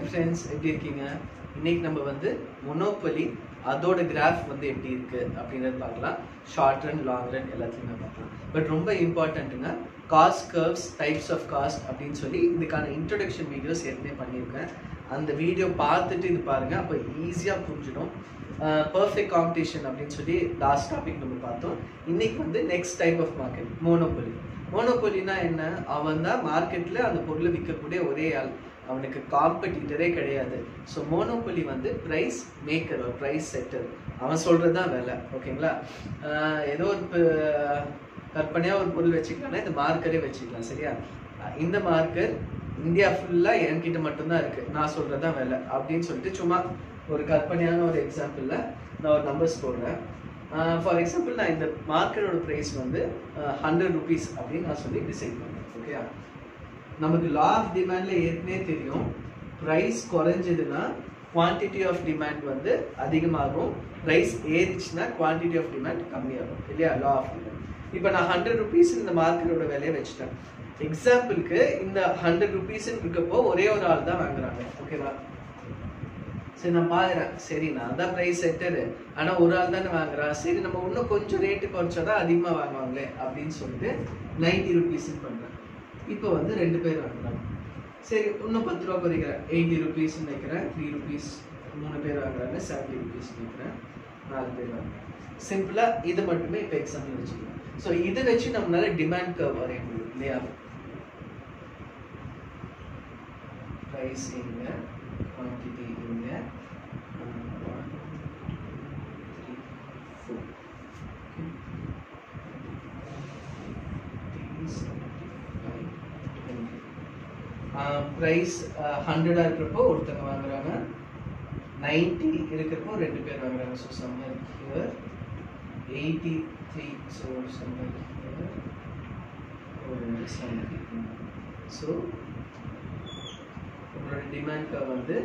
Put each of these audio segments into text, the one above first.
friends எப்படி இருக்கீங்க இன்னைக்கு நம்ம வந்து மொனோபொலி அதோட கிராஃப் வந்து எப்படி இருக்கு அப்படின்றத பார்க்கலாம் ஷார்ட் ரன் லாங் ரன் எல்லாத்தையுமே பார்க்கலாம் பட் ரொம்ப இம்பார்ட்டன்ட்டுங்க cost curves types of cost அப்படின்னு சொல்லி இதுக்கான இன்ட்ரொடக்ஷன் வீடியோஸ் ஏற்கனவே பண்ணியிருக்கேன் அந்த வீடியோ பார்த்துட்டு இது பாருங்க அப்போ ஈஸியாக புரிஞ்சிடும் பர்ஃபெக்ட் காம்படிஷன் அப்படின்னு சொல்லி லாஸ்ட் டாபிக் நம்ம பார்த்தோம் இன்னைக்கு வந்து next type of market monopoly மோனோபொலினா என்ன அவன் தான் மார்க்கெட்டில் அந்த பொருளை விற்கக்கூடிய ஒரே ஆள் அவனுக்கு காம்படிட்டரே கிடையாது ஸோ மோனோபொலி வந்து ப்ரைஸ் மேக்கர் ஒரு ப்ரைஸ் செட்டர் அவன் சொல்கிறது தான் வேலை ஓகேங்களா ஆஹ் ஏதோ ஒரு ப- கற்பனையாக ஒரு பொருள் வச்சுக்கலாம்னா இந்த மார்க்கரே வச்சுக்கலாம் சரியா அஹ் இந்த மார்க்கர் இந்தியா ஃபுல்லாக என்கிட்ட மட்டும்தான் இருக்குது நான் சொல்கிறது தான் வேலை அப்படின்னு சொல்லிட்டு சும்மா ஒரு கற்பனையான ஒரு எக்ஸாம்பிளில் நான் ஒரு நம்பர்ஸ் போடுறேன் ஃபார் எக்ஸாம்பிள் நான் இந்த மார்க்கரோட ப்ரைஸ் வந்து ஹண்ட்ரட் ருபீஸ் அப்படின்னு நான் சொல்லி டிசைட் பண்ணேன் ஓகே நமக்கு லா ஆஃப் டிமாண்ட்ல ஏற்கனவே தெரியும் ப்ரைஸ் குறைஞ்சதுன்னா குவான்டிட்டி ஆஃப் டிமாண்ட் வந்து அதிகமாகும் ப்ரைஸ் ஏறிச்சுன்னா குவான்டிட்டி ஆஃப் டிமாண்ட் கம்மியாகும் இல்லையா லா ஆஃப் டிமாண்ட் இப்போ நான் ஹண்ட்ரட் ருபீஸ் இந்த மார்க்கெட்டோட விலையை வச்சுட்டேன் எக்ஸாம்பிளுக்கு இந்த ஹண்ட்ரட் ருபீஸ் இருக்கப்போ ஒரே ஒரு ஆள் தான் வாங்குறாங்க ஓகேவா சரி நான் பாக்குறேன் சரி நான் தான் ப்ரைஸ் செட்டரு ஆனா ஒரு ஆள் தானே வாங்குறான் சரி நம்ம இன்னும் கொஞ்சம் ரேட்டு குறைச்சாதான் அதிகமா வாங்குவாங்களே அப்படின்னு சொல்லிட்டு நைன்டி ருபீஸ் பண்றேன் இப்போ வந்து ரெண்டு பேர் வாங்குறாங்க சரி இன்னும் பத்து ரூபா குறைக்கிறேன் எயிட்டி ருபீஸ் வைக்கிறேன் த்ரீ ருபீஸ் மூணு பேர் வாங்குறாங்க செவன்ட்டி ருபீஸ் வைக்கிறேன் நாலு பேர் வாங்குறாங்க சிம்பிளா இது மட்டுமே இப்போ எக்ஸாம்பிள் வச்சுக்கலாம் ஸோ இதை வச்சு நம்மளால டிமாண்ட் கர்வ் வரைய முடியும் இல்லையா ப்ரைஸ் இங்க குவான்டிட்டி இங்க ப்ரைஸ் ஹண்ட்ரடாக இருக்கிறப்போ ஒருத்தங்க வாங்குறாங்க நைன்ட்டி இருக்கிறப்போ ரெண்டு பேர் வாங்குறாங்க so summer here eighty three so summer here ஒரு செவன்டி ஸோ உங்களோட டிமாண்ட் வந்து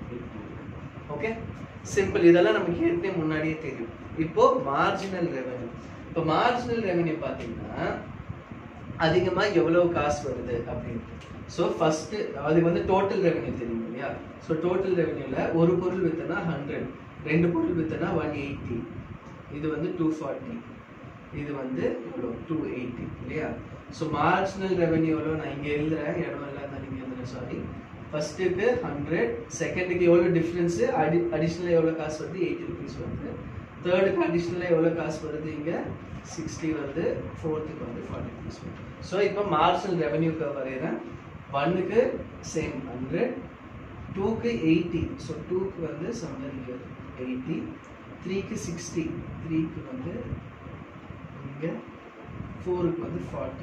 ஓகே சிம்பிள் இதெல்லாம் நமக்கு ஏற்கனவே முன்னாடியே தெரியும் இப்போ மார்ஜினல் ரெவென்யூ இப்போ மார்ஜினல் ரெவென்யூ பார்த்தீங்கன்னா அதிகமா எவ்வளவு காசு வருது அப்படின்ட்டு ஸோ ஃபர்ஸ்ட் அதுக்கு வந்து டோட்டல் ரெவென்யூ தெரியும் இல்லையா ஸோ டோட்டல் ரெவென்யூல ஒரு பொருள் வித்தனா ஹண்ட்ரட் ரெண்டு பொருள் வித்தனா ஒன் எயிட்டி இது வந்து டூ ஃபார்ட்டி இது வந்து எவ்வளோ டூ எயிட்டி இல்லையா ஸோ மார்ஜினல் ரெவென்யூ எவ்வளோ நான் இங்கே எழுதுறேன் இடம் இல்லாத நீங்கள் எழுதுறேன் சாரி ஃபர்ஸ்ட்டுக்கு ஹண்ட்ரட் செகண்டுக்கு எவ்வளோ டிஃப்ரென்ஸு அடி அடிஷ்னலாக எவ்வளோ காசு வருது எயிட்டி ருபீஸ் வருது தேர்டுக்கு அடிஷ்னலாக எவ்வளோ காசு வருது இங்கே சிக்ஸ்டி வருது ஃபோர்த்துக்கு வந்து ஃபார்ட்டி ருபீஸ் வருது ஸோ இப்போ மார்ஜினல் ரெவென்யூக்கு வரைகிறேன் ஒன்னுக்கு சேம் ஹண்ட்ரட் டூக்கு எயிட்டி ஸோ டூக்கு வந்து சம்மர் இயர் எயிட்டி த்ரீக்கு சிக்ஸ்டி த்ரீக்கு வந்து இங்கே ஃபோருக்கு வந்து ஃபார்ட்டி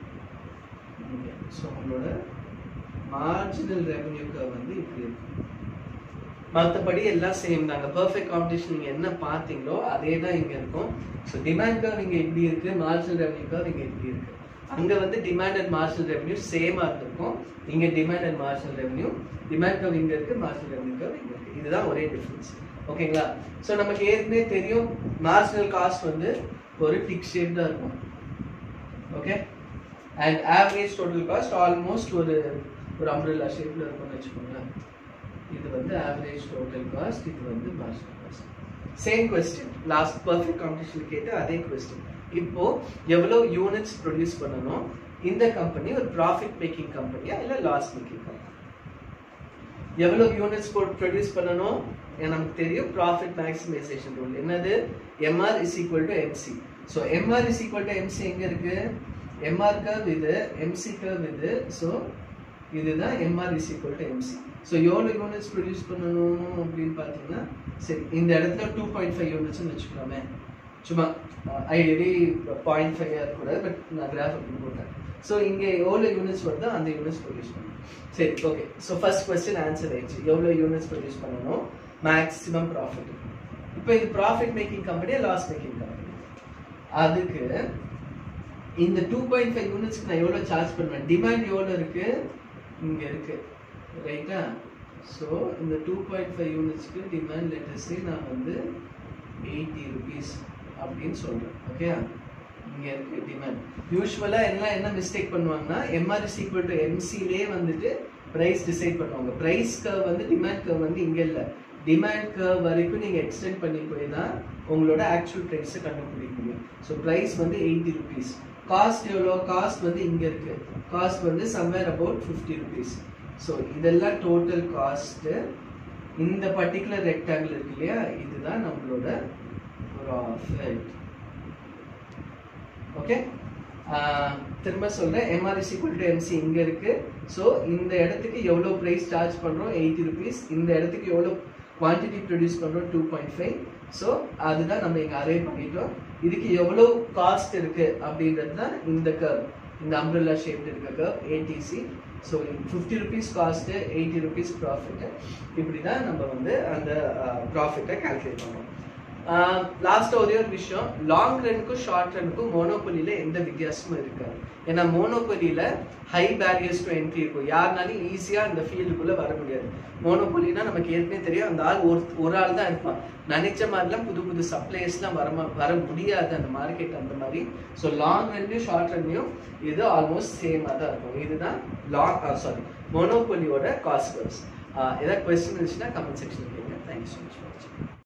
இங்கே ஸோ உங்களோட மார்ஜினல் ரெவன்யூக்கு வந்து இப்படி இருக்கு மற்றபடி எல்லாம் சேம் தாங்க பர்ஃபெக்ட் காம்படிஷன் நீங்கள் என்ன பார்த்தீங்களோ அதே தான் இங்கே இருக்கும் ஸோ டிமாண்ட் கர்வ் இங்கே எப்படி இருக்கு மார்ஜினல் ரெவன்யூ கர்வ் இங்கே எப்படி இருக்கு அங்கே வந்து டிமாண்ட் அண்ட் மார்ஜினல் ரெவன்யூ சேமாக இருந்திருக்கும் இங்கே demand and marginal revenue demand curve இங்கே இருக்கு மார்ஜினல் ரெவன்யூ கர்வ் இங்கே இருக்கு இதுதான் ஒரே டிஃபரன்ஸ் ஓகேங்களா ஸோ நமக்கு ஏற்கனவே தெரியும் மார்ஜினல் காஸ்ட் வந்து ஒரு டிக் ஷேப் தான் இருக்கும் okay and average total cost almost ஒரு ஒரு அம்ப்ரெல்லா ஷேப்ல இருக்கும்னு வச்சுக்கோங்களேன் இது வந்து ஆவரேஜ் டோட்டல் காஸ்ட் இது வந்து marginal cost same question last perfect competition கேட்டு அதே கொஸ்டின் இப்போ எவ்வளவு யூனிட்ஸ் ப்ரொடியூஸ் பண்ணணும் இந்த கம்பெனி ஒரு ப்ராஃபிட் மேக்கிங் கம்பெனியா இல்ல லாஸ் மேக்கிங் கம்பெனி எவ்வளவு யூனிட்ஸ் ப்ரொடியூஸ் பண்ணணும் ஏன்னா நமக்கு தெரியும் ப்ராஃபிட் மேக்ஸிமைசேஷன் ரூல் என்னது MR is equal to MC so MR is equal to MC எங்க இருக்கு எம்ஆர் கர்வ் இது எம்சி கர்வ் இது ஸோ இதுதான் MR is equal to MC so எவ்வளோ யூனிட்ஸ் ப்ரொடியூஸ் பண்ணணும் அப்படின்னு பார்த்தீங்கன்னா சரி இந்த இடத்துல டூ பாயிண்ட் ஃபைவ் யூனிட்ஸ்னு வச்சுக்கலாமே சும்மா ஐடி பாயிண்ட் ஃபைவ் இருக்கக்கூடாது பட் நான் கிராஃப் அப்படி போட்டேன் ஸோ இங்கே எவ்வளோ யூனிட்ஸ் வருதோ அந்த யூனிட்ஸ் ப்ரொடியூஸ் பண்ணணும் சரி okay so first question answer ஆயிடுச்சு எவ்வளோ யூனிட்ஸ் ப்ரொடியூஸ் பண்ணணும் மேக்ஸிமம் ப்ராஃபிட் இப்போ இது ப்ராஃபிட் மேக்கிங் கம்பெனியா லாஸ் மேக்கிங் கம்பெனி அதுக்கு இந்த டூ பாயிண்ட் ஃபைவ் யூனிட்ஸ்க்கு நான் எவ்வளோ சார்ஜ் பண்ணுவேன் டிமாண்ட் எவ்வளோ இருக்கு இங்கே இருக்கு ரைட்டா ஸோ இந்த டூ பாயிண்ட் ஃபைவ் யூனிட்ஸ்க்கு டிமாண்ட் லெட்டஸ்டே நான் வந்து எயிட்டி ருபீஸ் அப்படின்னு சொல்கிறேன் ஓகே இங்கே இருக்கு டிமாண்ட் யூஸ்வலாக எல்லாம் என்ன மிஸ்டேக் பண்ணுவாங்கன்னா எம்ஆர்எஸ் ஈக்குவல் டு எம்சிலே வந்துட்டு பிரைஸ் டிசைட் பண்ணுவாங்க பிரைஸ் கர்வ் வந்து டிமாண்ட் கர்வ் வந்து இங்க இல்ல டிமாண்ட் கர்வ் வரைக்கும் நீங்க எக்ஸ்டெண்ட் பண்ணி போய் தான் உங்களோட ஆக்சுவல் ப்ரைஸை கண்டுபிடிக்க முடியும் ஸோ ப்ரைஸ் வந்து எயிட்டி ருபீஸ் காஸ்ட் எவ்வளோ காஸ்ட் வந்து இங்க இருக்கு காஸ்ட் வந்து somewhere about fifty rupees so இதெல்லாம் டோட்டல் காஸ்ட் இந்த பர்டிகுலர் ரெக்டாங்கிள் இருக்கு இல்லையா இதுதான் நம்மளோட ப்ராஃபிட் ஓகே திரும்ப சொல்றேன் எம்ஆர்எஸ் ஈக்குவல் டு எம்சி இங்க இருக்கு ஸோ இந்த இடத்துக்கு எவ்வளோ ப்ரைஸ் சார்ஜ் பண்றோம் எயிட்டி ருபீஸ் இந்த இடத்துக்கு எவ்வளோ குவான்டிட்டி ப்ரொடியூஸ் பண்றோம் டூ பாயிண்ட் ஃபைவ் ஸோ அதுதான் நம்ம இங்க அரே பண்ணிட்டோம் இதுக்கு எவ்வளோ காஸ்ட் இருக்கு அப்படின்றது தான் இந்த கர்வ் இந்த அம்ப்ரெல்லா ஷேப்ட் இருக்க curve ATC so fifty rupees cost eighty rupees profit இப்படி தான் நம்ம வந்து அந்த ப்ராஃபிட்டை கால்குலேட் பண்ணுறோம் லாஸ்ட்டாக ஒரே ஒரு விஷயம் லாங் ரனுக்கும் ஷார்ட் ரனுக்கும் மோனோபொலியில் எந்த வித்தியாசமும் இருக்காது ஏன்னா மோனோபொலியில் ஹை பேரியர்ஸ் டு என்ட்ரி இருக்கும் யாருனாலும் ஈஸியாக இந்த ஃபீல்டுக்குள்ளே வர முடியாது மோனோபொலினா நமக்கு ஏற்கனவே தெரியும் அந்த ஆள் ஒரு ஒரு ஆள் தான் இருப்பான் நினைச்ச மாதிரிலாம் புது புது சப்ளைஸ்லாம் வர மா- வர முடியாது அந்த மார்க்கெட் அந்த மாதிரி ஸோ லாங் ரன்லையும் ஷார்ட் ரன்லையும் இது ஆல்மோஸ்ட் சேமாக தான் இருக்கும் இதுதான் லாங் சாரி மோனோபொலியோட காஸ்ட் கர்வ்ஸ் ஏதாவது கொஸ்டின் இருந்துச்சுன்னா கமெண்ட் செக்ஷன் கேளுங்க தேங்க்யூ ஸோ மச் ஃபார் வாட்சிங்